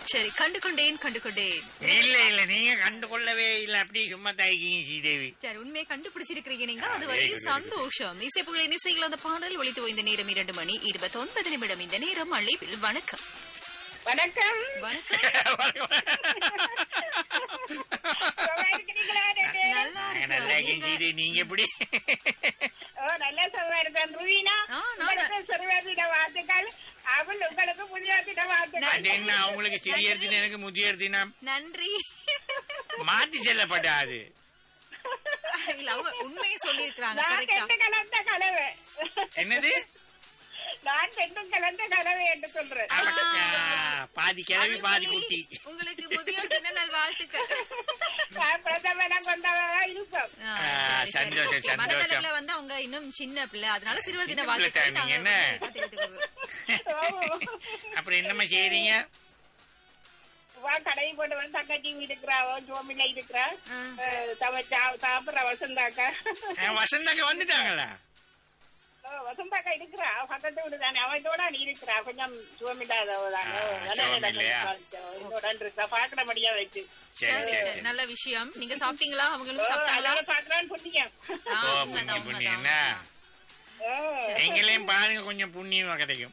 சரி கண்டு கொண்டேன் கண்டு கொண்டேன் இல்ல இல்ல நீங்க கண்டு கொள்ளவே இல்ல அப்படியே சும்மா தாய்க்கிங்க ஸ்ரீதேவி சரி உண்மையை கண்டுபிடிச்சிருக்கிறீங்க நீங்க ஆ, அதுவரை very good, very good. சந்தோஷம் இசைப்புகளின் இசையில் அந்த பாடல் ஒலித்து இந்த நேரம் இரண்டு மணி இருபத்தி ஒன்பது நிமிடம் இந்த நேரம் அழைப்பில் வணக்கம் வணக்கம் வணக்கம் சுகமா இருக்கிறீங்களா ரெண்டு? நல்லா நாங்க நல்லா இருக்கு இருக்கீங்க ஸ்ரீதேவி நீங்க எப்படி ஓ, நல்ல சுகமா இருக்கேன். ருவீனா, ஆ, நான் உங்களுக்கு சிறுவர்தின வாழ்த்துக்கள். அவள் உங்களுக்கு புதியவர்தின வாழ்த்துக்கள். அது என்ன அவங்களுக்கு சிறியர் தினம் எனக்கு முதியோர் தினம் நன்றி மாத்தி செல்லப்படாது இல்ல அவங்க உண்மையை சொல்லியிருக்கிறாங்க நான் கரெக்டா ரெண்டு கலந்த கலவை. என்னது நான் ரெண்டும் கலந்த கலவை என்று சொல்றேன் அப்பா, பாதி கிளவி பாதி குட்டி உங்களுக்கு முதியோர் தின நல் வாழ்த்துக்கள் நான் பிரதமனா கொண்டவனா இருப்போம் ஆ, ஆ, சரி, சரி. சந்தோஷம், சந்தோஷம். மனதளவுல வந்து அவங்க இன்னும் சின்ன பிள்ளை அதனால சிறுவர் தின சின்ன பிள்ளை வாழ்த்துக்கள் தான் நீங்க நாங்க என்ன? வந்து தெரிவித்துக் கொள்கிறோம். ஓ. அப்புறம் என்னம்மா செய்றீங்க வா கடையை போட்டு வந்து தங்கச்சி இருக்கிறாவோ ஜோமில இருக்கிறா ஆ. அஹ், சமைச்சா சாப்பிடுற வசந்தாக்கா ஆ, வசந்தாக்க வந்துட்டாங்களா ஓ, வசந்தாக்கா இருக்கிறா பக்கத்து வீடு தானே அவத்தோட நீ இருக்கிறா கொஞ்சம் சுவமில்லாதவ தானே ஆ, சுகம் இல்லையா? இதோட இருக்கா பாக்குறபடியா வச்சு சரி சரி, சரி சரி. சரி நல்ல விஷயம் நீங்க சாப்பிட்டீங்களா ஓ, அவங்களும் சாப்பிட்டாங்களா அதோட பாக்குறான்னு புண்ணியம் ஆ, ஓ உண்மைதான், புண்ணி புண்ணி உண்மைதான். என்ன ஓ. எங்களையும் பாருங்க கொஞ்சம் புண்ணியமா கிடைக்கும்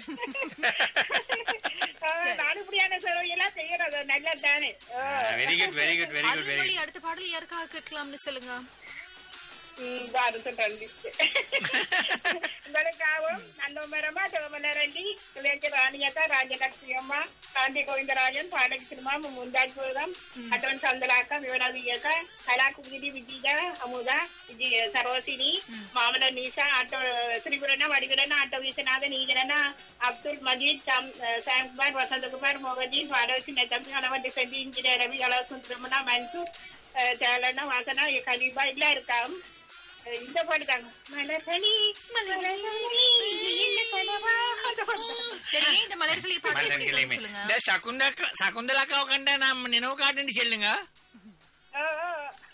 ஓ, நான் இப்படியான சேவையெல்லாம் செய்யறது நல்லதானே ஓ. Very good very good very good very Arulmozhi அடுத்த பாடல் யாருக்காக கேட்கலாம்னு சொல்லுங்க ம், பாரு சொல்றேன் உங்களுக்காகவும் நன்னோமரமா சிவமலரண்டி இளைஞர் ராணியக்கா ராஜலட்சுமி அம்மா காந்தி கோவிந்தராஜன் பாடகி சினிமா முந்தாஜ்பூதம் அட்வன் சந்தலாக்கா விவனாதியக்கா கலாகுகிரி விஜயா அமுதா விஜய சரோசினி மாமல நீசா ஆட்டோ ஸ்ரீபுரனா வடிகரனா ஆட்டோ விஸ்வநாதன் ஈகரனா அப்துல் மஜீத் சாம் சாம்குமார் வசந்தகுமார் மோகஜி பாடகி நெத்தம்பி அளவட்டி செஞ்சி இன்ஜினியர் ரவி அளவுசுந்தரமனா மன்சு சேலனா வாசனா கலீபா எல்லாம் இருக்காம் அஹ் இந்த பாட்டு தாங்க மலர்களி மலர்களி என்ன கனவா அந்த பாட்டு தான். சரி ஏன் இந்த மலர்களை பாடல் மலர்களையுமே பிடிக்கும்னு சொல்லுங்க இந்த சகுந்தலா சகுந்தலாக்காவை கண்டா நாம் நினைவு காட்டுன்னு சொல்லுங்க ஓ, ஓ.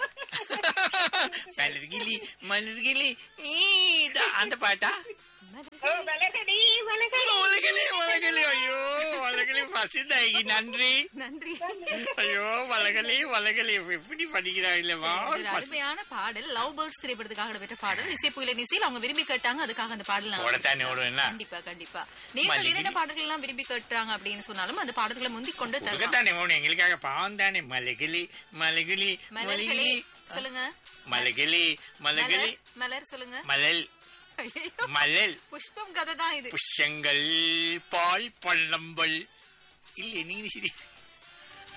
மலர்கிளி மலர்கிளி ஈ, இதா, அந்த பாட்டா ஓ, மலர்களி மலர்களி மலர்களி மலர்களி ஐயோ மலர்களி பசிதாகி நன்றி நன்றி ஐயோ மலர்களி மலர்களி எப்படி படிக்கிறாங்க இல்லவா இது ஒரு அருமையான பாடல் லவ் பேர்ட்ஸ் திரைப்படத்துக்காக பெற்ற பாடல் இசை புயல இசையில் அவங்க விரும்பி கேட்டாங்க அதுக்காக அந்த பாடல் நான் ஓடத்தானே ஓடுவேன்னா கண்டிப்பா கண்டிப்பா நீங்கள் மல்லிகை. என்னென்ன பாடல்கள் எல்லாம் விரும்பி கேட்டாங்க அப்படின்னு சொன்னாலும் அந்த பாடல்களை முந்தி கொண்டு தரலாம் உலகத்தானே ஓடும் எங்களுக்காக பாவம் தானே மலகிளி மலகிளி மலர்களே மலகிளி சொல்லுங்க மலகிளி மலகிளி மலர் மலர் சொல்லுங்க மலல் ஐயையோ, மலல் புஷ்பம் கதை தான் இது புஷ்யங்கள் பால் பள்ளம்பல் இல்ல நீங்க சரி